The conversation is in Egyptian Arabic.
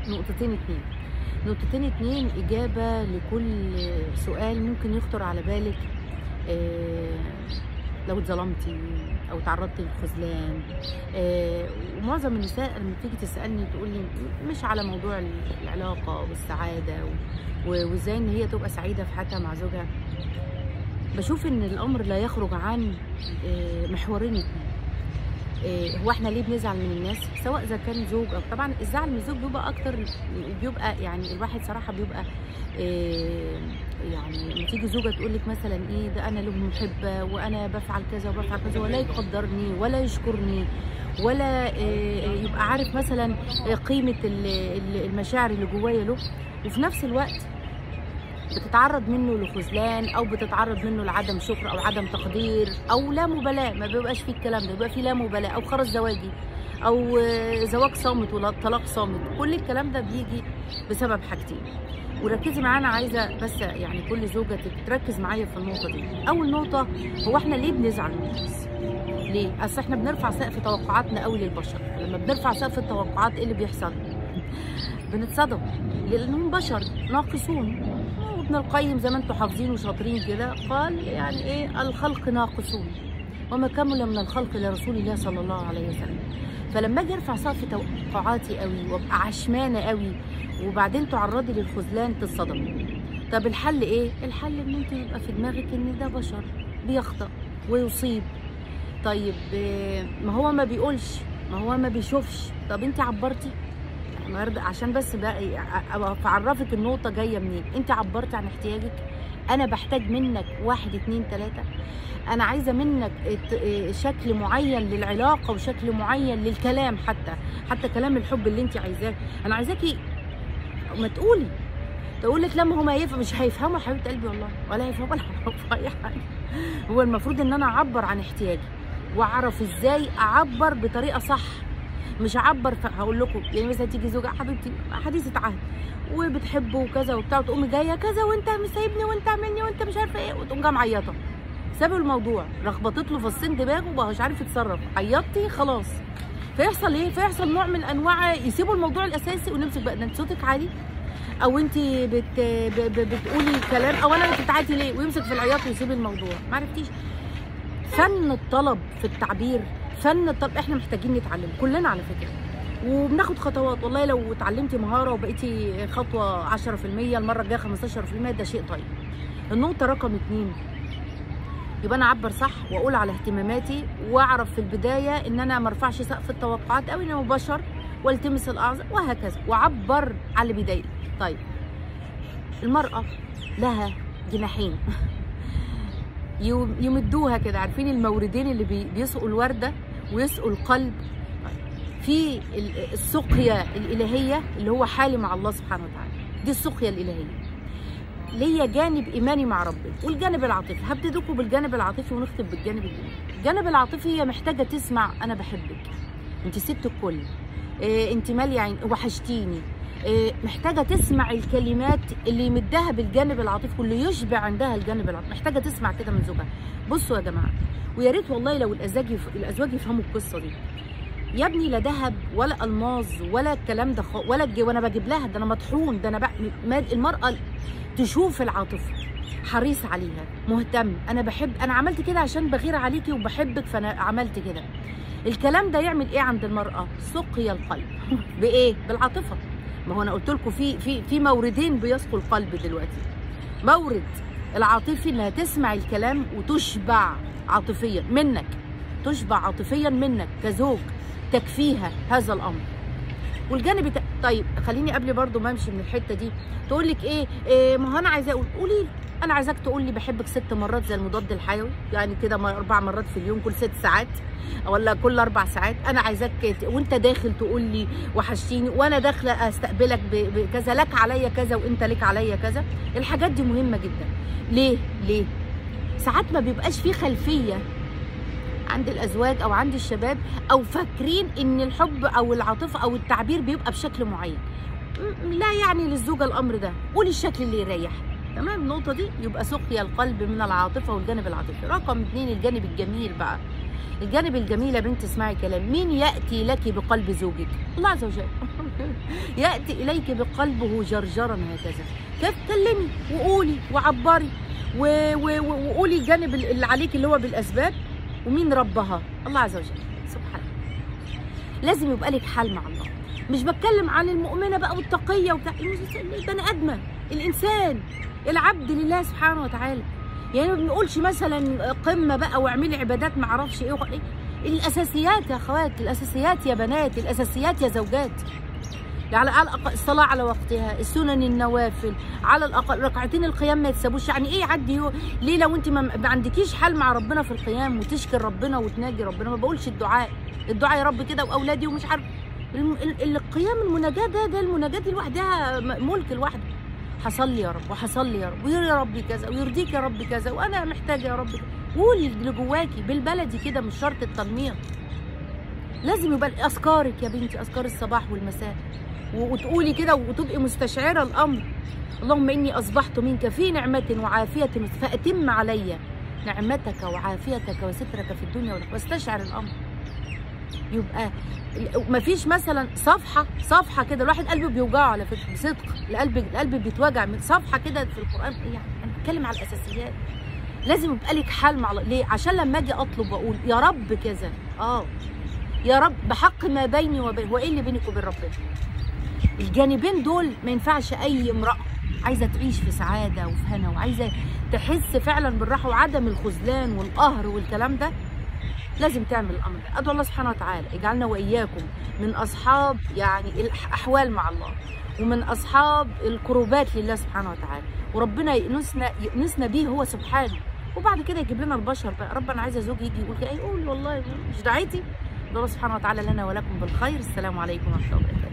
نقطتين اتنين نقطتين اتنين إجابة لكل سؤال ممكن يخطر على بالك آه، لو اتظلمتي أو تعرضتي للخذلان آه، ومعظم النساء لما تيجي تسألني تقول لي مش على موضوع العلاقة والسعادة و- و- وازاي ان هي تبقى سعيدة في حياتها مع زوجها بشوف ان الامر لا يخرج عن آه، محورين اتنين إيه، هو احنا ليه بنزعل من الناس سواء اذا كان زوج او طبعا الزعل من الزوج بيبقى اكتر بيبقى يعني الواحد صراحه بيبقى إيه، يعني لما تيجي زوجه تقول لك مثلا ايه ده انا له محبه وانا بفعل كذا وبفعل كذا ولا يقدرني ولا يشكرني ولا إيه، يبقى عارف مثلا قيمه ال- ال- المشاعر اللي جوايا له وفي نفس الوقت بتتعرض منه لخذلان او بتتعرض منه لعدم شكر او عدم تقدير او لا مبالاه ما بيبقاش فيه الكلام ده بيبقى فيه لا مبالاه او خرج زواجي او آه، زواج صامت ولا طلاق صامت كل الكلام ده بيجي بسبب حاجتين وركزي معانا عايزه بس يعني كل زوجه تركز معايا في النقطه دي اول نقطه هو احنا ليه بنزعل من الناس ليه اصل احنا بنرفع سقف توقعاتنا قوي للبشر لما بنرفع سقف التوقعات ايه اللي بيحصل بنتصدم لانهم بشر ناقصون وابن القيم زي ما انتم حافظين وشاطرين كده قال يعني ايه الخلق ناقصون وما كمل من الخلق لرسول الله صلى الله عليه وسلم فلما اجي ارفع سقف توقعاتي قوي وابقى عشمانه قوي وبعدين تعرضي للخذلان تتصدمي طب الحل ايه الحل ان انت يبقى في دماغك ان ده بشر بيخطأ ويصيب طيب آه، ما هو ما بيقولش ما هو ما بيشوفش طب انت عبرتي النهارده عشان بس بقى إيه، أ- أ- اعرفك النقطه جايه منين انت عبرت عن احتياجك انا بحتاج منك واحد اتنين تلاته انا عايزه منك ات- إيه، شكل معين للعلاقه وشكل معين للكلام حتى حتى كلام الحب اللي انت عايزاه انا عايزاكي ما تقولي تقول لك لما هما يفهم مش هيفهموا حبيبه قلبي والله ولا هيفهموا ولا هيعرفوا اي حاجه هو المفروض ان انا اعبر عن احتياجي واعرف ازاي اعبر بطريقه صح مش اعبر ف- هقول لكم يعني مثلا تيجي زوجة حبيبتي حديثه عهد وبتحبه وكذا وبتاع وتقوم جايه كذا وانت مسايبني وانت عاملني وانت مش عارفه ايه وتقوم جايه معيطه سابوا الموضوع رخبطت له فصين دماغه وبقى مش عارف يتصرف عيطتي خلاص فيحصل ايه فيحصل نوع من انواع يسيبوا الموضوع الاساسي ونمسك بقى ده انت صوتك عالي او انت بت... ب... ب... بتقولي كلام او انا انت بتعيطي ليه ويمسك في العياط ويسيب الموضوع ما عرفتيش فن الطلب في التعبير فن الطلب احنا محتاجين نتعلم كلنا على فكره وبناخد خطوات والله لو اتعلمتي مهاره وبقيتي خطوه 10% المره الجايه 15% ده شيء طيب النقطه رقم اتنين يبقى انا اعبر صح واقول على اهتماماتي واعرف في البدايه ان انا ما ارفعش سقف التوقعات قوي انه بشر والتمس الاعذار وهكذا واعبر على اللي بيضايقني طيب المراه لها جناحين يم- يمدوها كده عارفين الموردين اللي بي- بيسقوا الورده ويسقوا القلب في ال- السقيا الالهيه اللي هو حالي مع الله سبحانه وتعالى دي السقيا الالهيه ليا جانب ايماني مع ربنا والجانب العاطفي هبتديكم بالجانب العاطفي ونختم بالجانب الايماني الجانب العاطفي هي محتاجه تسمع انا بحبك انت ست الكل إيه انت ماليه عين وحشتيني إيه محتاجه تسمع الكلمات اللي يمدها بالجانب العاطفي واللي يشبع عندها الجانب العاطفي محتاجه تسمع كده من زوجها بصوا يا جماعه ويا ريت والله لو الازواج يف... الازواج يفهموا القصه دي يا ابني لا ذهب ولا الماظ ولا الكلام ده خ... ولا الج... وانا بجيب لها ده انا مطحون ده انا بق... ما... المراه تشوف العاطفه حريص عليها مهتم انا بحب انا عملت كده عشان بغير عليكي وبحبك فانا عملت كده الكلام ده يعمل ايه عند المراه سقي القلب بايه بالعاطفه ما هو انا قلت لكم في في في موردين بيسقوا القلب دلوقتي مورد العاطفي انها تسمع الكلام وتشبع عاطفيا منك تشبع عاطفيا منك كزوج تكفيها هذا الامر والجانب الت... طيب خليني قبل برضو ما امشي من الحته دي تقول لك ايه, إيه ما هو انا عايزه اقول قولي لي. انا عايزاك تقول لي بحبك ست مرات زي المضاد الحيوي يعني كده م- اربع مرات في اليوم كل ست ساعات ولا كل اربع ساعات انا عايزاك ت- وانت داخل تقول لي وحشتيني وانا داخله استقبلك ب- بكذا لك عليا كذا وانت لك عليا كذا الحاجات دي مهمه جدا ليه ليه ساعات ما بيبقاش في خلفيه عند الازواج او عند الشباب او فاكرين ان الحب او العاطفه او التعبير بيبقى بشكل معين م- لا يعني للزوجه الامر ده قولي الشكل اللي يريح تمام النقطه دي يبقى سقيا القلب من العاطفه والجانب العاطفي رقم اتنين الجانب الجميل بقى الجانب الجميل يا بنت اسمعي كلام مين ياتي لك بقلب زوجك الله عز وجل ياتي اليك بقلبه جرجرا هكذا كيف كلمي وقولي وعبري و- و- و- وقولي الجانب اللي عليك اللي هو بالاسباب ومين ربها الله عز وجل سبحانه لازم يبقى لك حال مع الله مش بتكلم عن المؤمنه بقى والتقيه وبتاع البني ادمه الانسان العبد لله سبحانه وتعالى يعني ما بنقولش مثلا قمه بقى واعملي عبادات ما اعرفش ايه وخ- إيه. الاساسيات يا اخوات الاساسيات يا بنات الاساسيات يا زوجات على على الأقل الصلاة على وقتها السنن النوافل على الأقل ركعتين القيام ما يتسابوش يعني إيه يعدي يوم ليه لو أنت ما ما عندكيش حل مع ربنا في القيام وتشكر ربنا وتناجي ربنا ما بقولش الدعاء الدعاء يا رب كده وأولادي ومش عارف الم- ال- القيام المناجاة ده ده المناجاة دي لوحدها م- ملك لوحده هصلي يا رب وهصلي يا رب ويا ربي كذا ويرضيك يا رب كذا وانا محتاجه يا رب كذا. قولي اللي جواكي بالبلدي كده مش شرط التنميط لازم يبقى اذكارك يا بنتي اذكار الصباح والمساء و- وتقولي كده وتبقي مستشعره الامر اللهم اني اصبحت منك في نعمه وعافيه فاتم علي نعمتك وعافيتك وسترك في الدنيا والآخرة. واستشعر الامر يبقى ما فيش مثلا صفحه صفحه كده الواحد قلبه بيوجعه على فكره بصدق القلب القلب بيتوجع من صفحه كده في القران يعني انا بتكلم على الاساسيات لازم يبقى لك حال مع الله ليه عشان لما اجي اطلب واقول يا رب كذا اه يا رب بحق ما بيني وبين هو ايه اللي بينك وبين ربنا الجانبين دول ما ينفعش اي امراه عايزه تعيش في سعاده وفي هنا وعايزه تحس فعلا بالراحه وعدم الخذلان والقهر والكلام ده لازم تعمل الامر ده ادعو الله سبحانه وتعالى يجعلنا واياكم من اصحاب يعني الاحوال مع الله ومن اصحاب القربات لله سبحانه وتعالى وربنا يأنسنا يأنسنا بيه هو سبحانه وبعد كده يجيب لنا البشر بقى رب انا عايزه زوج يجي يقول كده يقول والله مش دعيتي الله سبحانه وتعالى لنا ولكم بالخير السلام عليكم ورحمه الله وبركاته